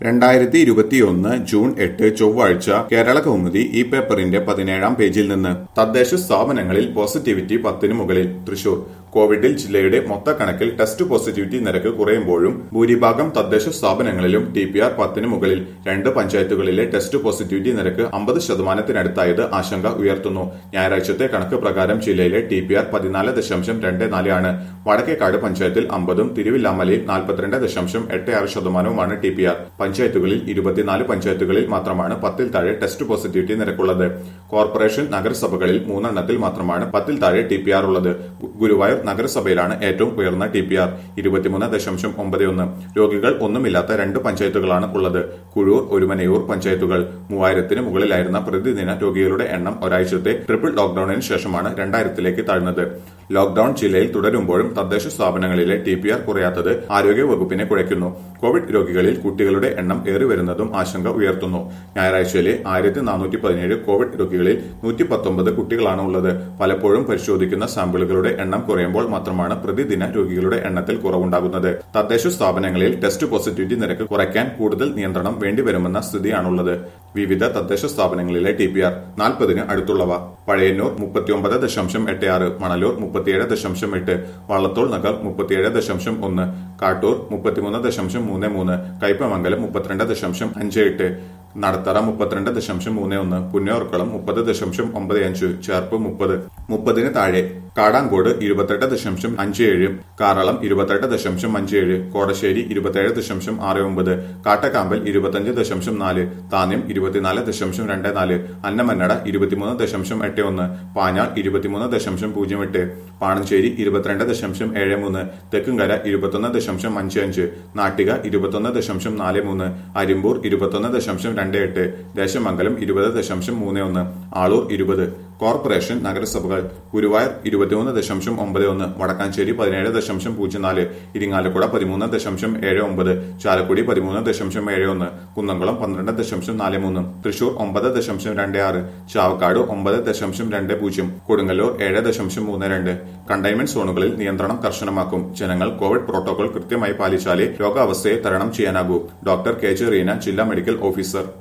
രണ്ടായിരത്തി ഇരുപത്തിയൊന്ന് ജൂൺ എട്ട് ചൊവ്വാഴ്ച കേരള കൗമുദി ഈ പേപ്പറിന്റെ പതിനേഴാം പേജിൽ നിന്ന് തദ്ദേശ സ്ഥാപനങ്ങളിൽ പോസിറ്റിവിറ്റി പത്തിന് മുകളിൽ തൃശൂർ കോവിഡിൽ ജില്ലയുടെ മൊത്തക്കണക്കിൽ ടെസ്റ്റ് പോസിറ്റിവിറ്റി നിരക്ക് കുറയുമ്പോഴും ഭൂരിഭാഗം തദ്ദേശ സ്ഥാപനങ്ങളിലും ടി പി ആർ പത്തിന് മുകളിൽ രണ്ട് പഞ്ചായത്തുകളിലെ ടെസ്റ്റ് പോസിറ്റിവിറ്റി നിരക്ക് അമ്പത് ശതമാനത്തിനടുത്തായത് ആശങ്ക ഉയർത്തുന്നു ഞായറാഴ്ചത്തെ കണക്ക് പ്രകാരം ജില്ലയിലെ ടി പി ആർ പതിനാല് ദശാംശം രണ്ട് നാല് ആണ് വടക്കേക്കാട് പഞ്ചായത്തിൽ അമ്പതും തിരുവില്ലാമലയിൽ നാൽപ്പത്തിരണ്ട് ദശാംശം എട്ട് ആറ് ശതമാനവുമാണ് ടി പി ആർ പഞ്ചായത്തുകളിൽ ഇരുപത്തിനാല് പഞ്ചായത്തുകളിൽ മാത്രമാണ് പത്തിൽ താഴെ ടെസ്റ്റ് പോസിറ്റിവിറ്റി നിരക്കുള്ളത് കോർപ്പറേഷൻ നഗരസഭകളിൽ മൂന്നെണ്ണത്തിൽ മാത്രമാണ് പത്തിൽ താഴെ ടി പി ആർ ഉള്ളത് ഗു- ഗുരുവായൂർ നഗരസഭയിലാണ് ഏറ്റവും ഉയർന്ന ടി പി ആർ ഇരുപത്തിമൂന്ന് ദശാംശം ഒമ്പത് ഒന്ന് രോഗികൾ ഒന്നുമില്ലാത്ത രണ്ട് പഞ്ചായത്തുകളാണ് ഉള്ളത് കുഴൂർ ഒരുമനയൂർ പഞ്ചായത്തുകൾ മൂവായിരത്തിന് മുകളിലായിരുന്ന പ്രതിദിന രോഗികളുടെ എണ്ണം ഒരാഴ്ചത്തെ ട്രിപ്പിൾ ലോക്ഡൌണിന് ശേഷമാണ് രണ്ടായിരത്തിലേക്ക് താഴ്ന്നത് ലോക്ഡൌൺ ജില്ലയിൽ തുടരുമ്പോഴും തദ്ദേശ സ്ഥാപനങ്ങളിലെ ടി പി ആർ കുറയാത്തത് ആരോഗ്യ വകുപ്പിനെ കുഴയ്ക്കുന്നു കോവിഡ് രോഗികളിൽ കുട്ടികളുടെ എണ്ണം ഏറി വരുന്നതും ആശങ്ക ഉയർത്തുന്നു ഞായറാഴ്ചയിലെ ആയിരത്തി നാനൂറ്റി പതിനേഴ് കോവിഡ് രോഗികളിൽ നൂറ്റി പത്തൊമ്പത് കുട്ടികളാണ് ഉള്ളത് പലപ്പോഴും പരിശോധിക്കുന്ന സാമ്പിളുകളുടെ എണ്ണം കുറയുമ്പോൾ മാത്രമാണ് പ്രതിദിന രോഗികളുടെ എണ്ണത്തിൽ കുറവുണ്ടാകുന്നത് തദ്ദേശ സ്ഥാപനങ്ങളിൽ ടെസ്റ്റ് പോസിറ്റിവിറ്റി നിരക്ക് കുറയ്ക്കാൻ കൂടുതൽ നിയന്ത്രണം വേണ്ടിവരുമെന്ന സ്ഥിതിയാണുള്ളത് വിവിധ തദ്ദേശ സ്ഥാപനങ്ങളിലെ ടി പി ആർ നാൽപ്പതിന് അടുത്തുള്ളവ പഴയന്നൂർ മുപ്പത്തിയൊമ്പത് ദശാംശം എട്ട് ആറ് മണലൂർ മുപ്പത്തിയേഴ് ദശാംശം എട്ട് വള്ളത്തോൾ നഗർ മുപ്പത്തിയേഴ് ദശാംശം ഒന്ന് കാട്ടൂർ മുപ്പത്തിമൂന്ന് ദശാംശം മൂന്ന് മൂന്ന് കയ്പമംഗലം മുപ്പത്തിരണ്ട് ദശാംശം അഞ്ച് എട്ട് നടത്തറ മുപ്പത്തിരണ്ട് ദശാംശം മൂന്ന് ഒന്ന് പുന്നോർക്കുളം മുപ്പത് ദശാംശം ഒമ്പത് അഞ്ച് ചേർപ്പ് മുപ്പത് മുപ്പതിന് താഴെ കാടാങ്കോട് ഇരുപത്തെട്ട് ദശാംശം അഞ്ച് ഏഴ് കാറളം ഇരുപത്തെട്ട് ദശാംശം അഞ്ച് ഏഴ് കോടശ്ശേരി ഇരുപത്തേഴ് ദശാംശം ആറ് ഒമ്പത് കാട്ടക്കാമ്പൽ ഇരുപത്തഞ്ച് ദശാംശം നാല് താന്യം ഇരുപത്തിനാല് ദശാംശം രണ്ട് നാല് അന്നമന്നട ഇരുപത്തിമൂന്ന് ദശാംശം എട്ട് ഒന്ന് പാഞ്ഞാൾ ഇരുപത്തിമൂന്ന് ദശാംശം പൂജ്യം എട്ട് പാണഞ്ചേരി ഇരുപത്തിരണ്ട് ദശാംശം ഏഴ് മൂന്ന് തെക്കുംകര ഇരുപത്തൊന്ന് ദശാംശം അഞ്ച് അഞ്ച് നാട്ടിക ഇരുപത്തൊന്ന് ദശാംശം നാല് മൂന്ന് അരിമ്പൂർ ഇരുപത്തൊന്ന് ദശാംശം രണ്ട് എട്ട് ദേശമംഗലം ഇരുപത് ദശാംശം മൂന്ന് ഒന്ന് ആളൂർ ഇരുപത് കോർപ്പറേഷൻ നഗരസഭകൾ ഗുരുവായൂർ ഇരുപത്തിമൂന്ന് ദശാംശം ഒമ്പത് ഒന്ന് വടക്കാഞ്ചേരി പതിനേഴ് ദശാംശം പൂജ്യം നാല് ഇരിങ്ങാലക്കുട പതിമൂന്ന് ദശാംശം ഏഴ് ഒമ്പത് ചാലക്കുടി പതിമൂന്ന് ദശാംശം ഏഴ് ഒന്ന് കുന്നംകുളം പന്ത്രണ്ട് ദശാംശം നാല് മൂന്ന് തൃശൂർ ഒമ്പത് ദശാംശം രണ്ട് ആറ് ചാവക്കാട് ഒമ്പത് ദശാംശം രണ്ട് പൂജ്യം കൊടുങ്ങല്ലൂർ ഏഴ് ദശാംശം മൂന്ന് രണ്ട് കണ്ടെയ്ൻമെന്റ് സോണുകളിൽ നിയന്ത്രണം കർശനമാക്കും ജനങ്ങൾ കോവിഡ് പ്രോട്ടോകോൾ കൃത്യമായി പാലിച്ചാലേ രോഗാവസ്ഥയെ തരണം ചെയ്യാനാകൂ ഡോക്ടർ കെ ജെ റീന ജില്ലാ മെഡിക്കൽ ഓഫീസർ